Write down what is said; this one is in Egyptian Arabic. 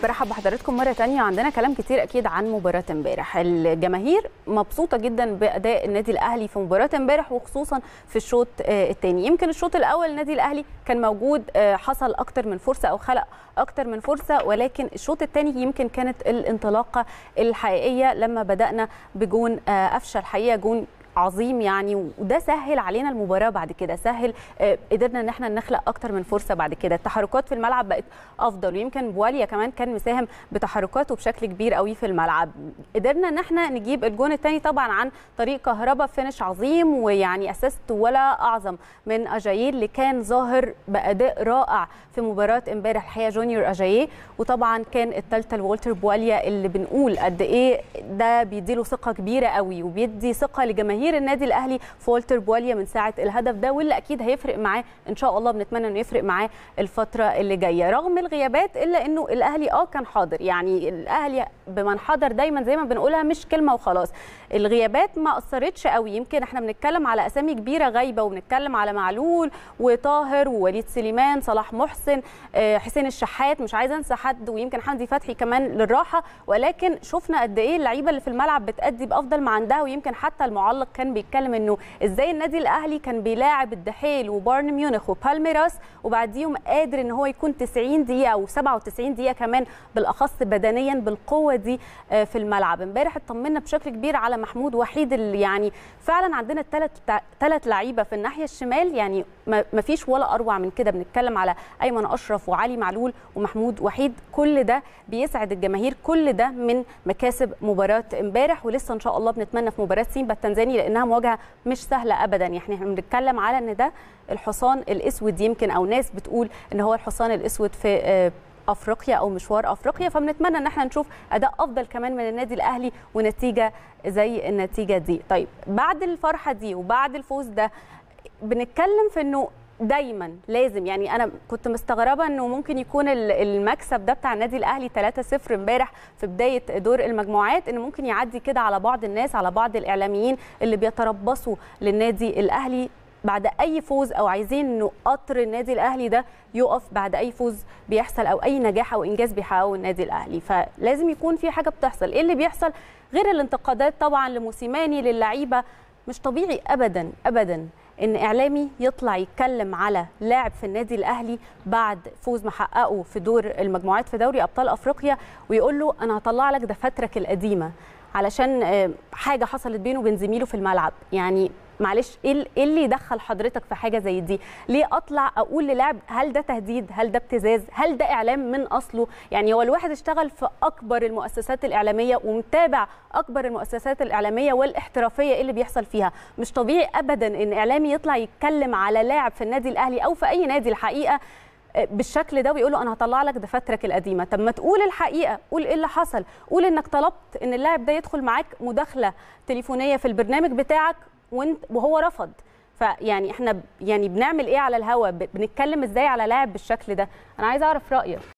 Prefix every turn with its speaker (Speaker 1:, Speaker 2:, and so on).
Speaker 1: برحب بحضراتكم مرة تانية عندنا كلام كتير أكيد عن مباراة امبارح الجماهير مبسوطة جدا بأداء النادي الأهلي في مباراة امبارح وخصوصا في الشوط الثاني يمكن الشوط الأول النادي الأهلي كان موجود حصل أكتر من فرصة أو خلق أكتر من فرصة ولكن الشوط الثاني يمكن كانت الانطلاقة الحقيقية لما بدأنا بجون قفشة الحقيقة جون عظيم يعني وده سهل علينا المباراه بعد كده سهل قدرنا ان احنا نخلق اكتر من فرصه بعد كده التحركات في الملعب بقت افضل ويمكن بواليا كمان كان مساهم بتحركاته بشكل كبير قوي في الملعب قدرنا ان احنا نجيب الجون الثاني طبعا عن طريق كهربا فينش عظيم ويعني اسيست ولا اعظم من اجاييه اللي كان ظاهر باداء رائع في مباراه امبارح الحقيقه جونيور اجاييه وطبعا كان الثالثه لوالتر بواليا اللي بنقول قد ايه ده بيديله ثقه كبيره قوي وبيدي ثقه لجماهير جماهير النادي الاهلي في والتر بواليا من ساعه الهدف ده واللي اكيد هيفرق معاه ان شاء الله بنتمنى انه يفرق معاه الفتره اللي جايه رغم الغيابات الا انه الاهلي اه كان حاضر يعني الاهلي بمن حضر دايما زي ما بنقولها مش كلمه وخلاص الغيابات ما اثرتش قوي يمكن احنا بنتكلم على اسامي كبيره غايبه وبنتكلم على معلول وطاهر ووليد سليمان صلاح محسن حسين الشحات مش عايزه انسى حد ويمكن حمدي فتحي كمان للراحه ولكن شفنا قد ايه اللعيبه اللي في الملعب بتادي بافضل ما عندها ويمكن حتى المعلق كان بيتكلم انه ازاي النادي الاهلي كان بيلاعب الدحيل وبايرن ميونخ وبالميراس وبعديهم قادر ان هو يكون 90 دقيقه او 97 دقيقه كمان بالاخص بدنيا بالقوه دي في الملعب امبارح اطمنا بشكل كبير على محمود وحيد اللي يعني فعلا عندنا ثلاث ثلاث لعيبه في الناحيه الشمال يعني ما فيش ولا اروع من كده بنتكلم على ايمن اشرف وعلي معلول ومحمود وحيد كل ده بيسعد الجماهير كل ده من مكاسب مباراه امبارح ولسه ان شاء الله بنتمنى في مباراه سيمبا التنزاني لانها مواجهه مش سهله ابدا يعني احنا بنتكلم على ان ده الحصان الاسود يمكن او ناس بتقول ان هو الحصان الاسود في افريقيا او مشوار افريقيا فبنتمنى ان احنا نشوف اداء افضل كمان من النادي الاهلي ونتيجه زي النتيجه دي طيب بعد الفرحه دي وبعد الفوز ده بنتكلم في انه دايما لازم يعني انا كنت مستغربه انه ممكن يكون المكسب ده بتاع النادي الاهلي 3-0 امبارح في بدايه دور المجموعات انه ممكن يعدي كده على بعض الناس على بعض الاعلاميين اللي بيتربصوا للنادي الاهلي بعد اي فوز او عايزين انه قطر النادي الاهلي ده يقف بعد اي فوز بيحصل او اي نجاح او انجاز بيحققه النادي الاهلي فلازم يكون في حاجه بتحصل ايه اللي بيحصل غير الانتقادات طبعا لموسيماني للعيبه مش طبيعي ابدا ابدا ان اعلامي يطلع يتكلم على لاعب في النادي الاهلي بعد فوز محققه في دور المجموعات في دوري ابطال افريقيا ويقول له انا هطلع لك دفاترك القديمه علشان حاجه حصلت بينه وبين زميله في الملعب يعني معلش ايه اللي يدخل حضرتك في حاجه زي دي ليه اطلع اقول للاعب هل ده تهديد هل ده ابتزاز هل ده اعلام من اصله يعني هو الواحد اشتغل في اكبر المؤسسات الاعلاميه ومتابع اكبر المؤسسات الاعلاميه والاحترافيه ايه اللي بيحصل فيها مش طبيعي ابدا ان اعلامي يطلع يتكلم على لاعب في النادي الاهلي او في اي نادي الحقيقه بالشكل ده ويقول له انا هطلع لك دفاترك القديمه طب ما تقول الحقيقه قول ايه اللي حصل قول انك طلبت ان اللاعب ده يدخل معاك مداخله تليفونيه في البرنامج بتاعك وانت وهو رفض فيعني احنا يعني بنعمل ايه على الهوا بنتكلم ازاي على لاعب بالشكل ده انا عايزه اعرف رايك